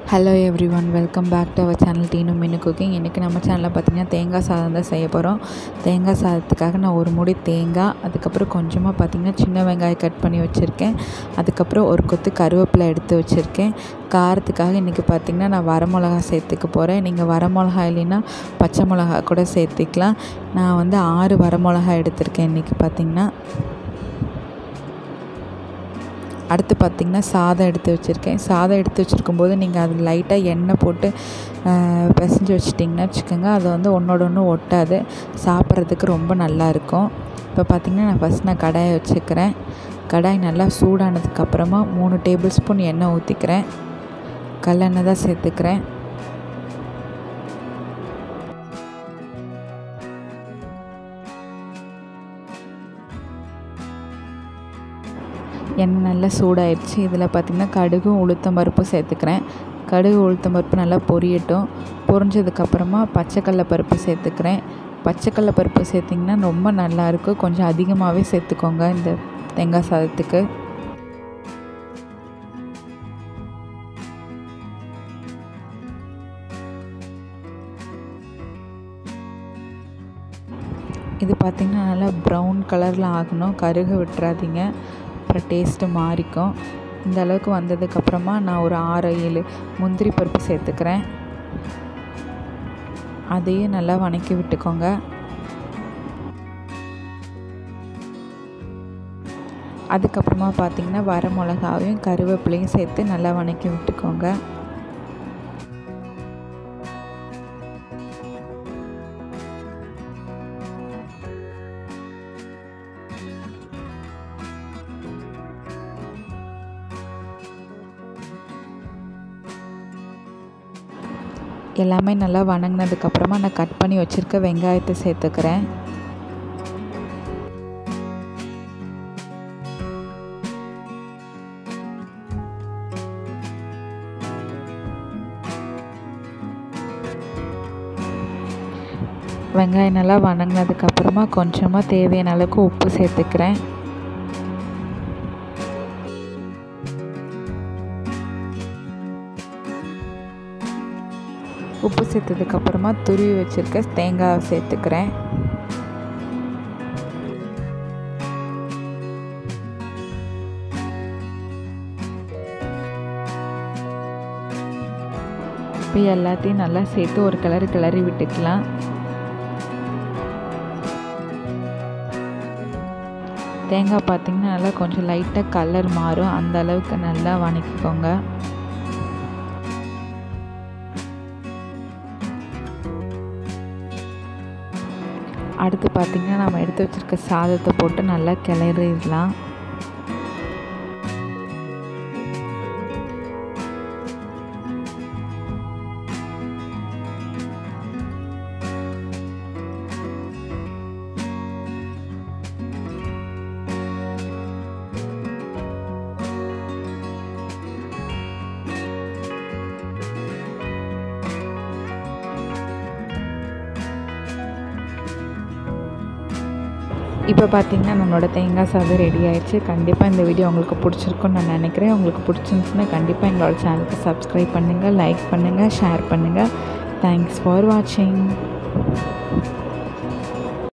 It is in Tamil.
hello everyone welcome back to our channel Teenu Meenu cooking இன்றைக்கி நம்ம சேனலில் பார்த்திங்கன்னா தேங்காய் சாதம் தான் செய்ய போகிறோம் தேங்காய் சாதத்துக்காக நான் ஒரு முடி தேங்காய் அதுக்கப்புறம் கொஞ்சமாக பார்த்திங்கன்னா சின்ன வெங்காயம் கட் பண்ணி வச்சுருக்கேன் அதுக்கப்புறம் ஒரு கொத்து கருவேப்பிலை எடுத்து வச்சுருக்கேன் காரத்துக்காக இன்றைக்கி பார்த்திங்கன்னா நான் வரமிளகா சேர்த்துக்க போகிறேன் நீங்கள் வரமிளகா இல்லைன்னா பச்சை மிளகா கூட சேர்த்துக்கலாம் நான் வந்து ஆறு வரமிளகா எடுத்திருக்கேன் இன்றைக்கி பார்த்திங்கன்னா அடுத்து பார்த்திங்கன்னா சாதம் எடுத்து வச்சுருக்கேன் சாதம் எடுத்து வச்சுருக்கும்போது நீங்கள் அது லைட்டாக எண்ணெய் போட்டு பிசைஞ்சு வச்சிட்டிங்கன்னா வச்சுக்கோங்க அது வந்து ஒன்றோட ஒன்று ஒட்டாது சாப்பிட்றதுக்கு ரொம்ப நல்லாயிருக்கும் இப்போ பார்த்திங்கன்னா நான் ஃபஸ்ட் நான் கடாயை வச்சுக்கிறேன் கடாய் நல்லா சூடானதுக்கப்புறமா மூணு டேபிள் ஸ்பூன் எண்ணெய் ஊற்றிக்கிறேன் கல்லெண்ணெய் தான் சேர்த்துக்கிறேன் எண்ணெய் நல்லா சூடாயிடுச்சு இதில் பார்த்திங்கன்னா கடுகும் உளுத்தம் பருப்பும் சேர்த்துக்கிறேன் கடுகு உளுத்தம் பருப்பு நல்லா பொரியட்டும் பொரிஞ்சதுக்கப்புறமா பச்சைக்கடல பருப்பு சேர்த்துக்கிறேன் பச்சைக்கடல பருப்பு சேர்த்திங்கன்னா ரொம்ப நல்லாயிருக்கும் கொஞ்சம் அதிகமாகவே சேர்த்துக்கோங்க இந்த தேங்காய் சாதத்துக்கு இது பார்த்திங்கன்னா நல்லா ப்ரௌன் கலரில் ஆகணும் கருக விட்டுறாதீங்க அப்புறம் டேஸ்ட்டு மாறிக்கும் இந்த அளவுக்கு வந்ததுக்கப்புறமா நான் ஒரு ஆறு ஏழு முந்திரி பருப்பு சேர்த்துக்கிறேன் அதையும் நல்லா வணக்கி விட்டுக்கோங்க அதுக்கப்புறமா பார்த்திங்கன்னா வர மிளகாவையும் கருவேப்பிலையும் சேர்த்து நல்லா வணக்கி விட்டுக்கோங்க எல்லாமே நல்லா வணங்கினதுக்கப்புறமா நான் கட் பண்ணி வச்சுருக்க வெங்காயத்தை சேர்த்துக்கிறேன் வெங்காயம் நல்லா வணங்கினதுக்கப்புறமா கொஞ்சமாக தேவையான அளவுக்கு உப்பு சேர்த்துக்கிறேன் உப்பு சேர்த்ததுக்கப்புறமா துருவி வச்சுருக்க தேங்காய் சேர்த்துக்கிறேன் இப்போ எல்லாத்தையும் நல்லா சேர்த்து ஒரு கிளறி கிளறி விட்டுக்கலாம் தேங்காய் பார்த்திங்கன்னா நல்லா கொஞ்சம் லைட்டாக கலர் மாறும் அந்த அளவுக்கு நல்லா வணக்கிக்கோங்க அடுத்து பார்த்திங்கன்னா நம்ம எடுத்து வச்சுருக்க சாதத்தை போட்டு நல்லா கிளறிடலாம் இப்போ பார்த்தீங்கன்னா நம்மளோட தேங்காய் சாதம் ரெடி ஆயிடுச்சு கண்டிப்பாக இந்த வீடியோ உங்களுக்கு பிடிச்சிருக்குன்னு நான் நினைக்கிறேன் உங்களுக்கு பிடிச்சிருந்துச்சுன்னா கண்டிப்பாக எங்களோட சேனலுக்கு சப்ஸ்கிரைப் பண்ணுங்கள் லைக் பண்ணுங்கள் ஷேர் பண்ணுங்கள் தேங்க்ஸ் ஃபார் வாட்சிங்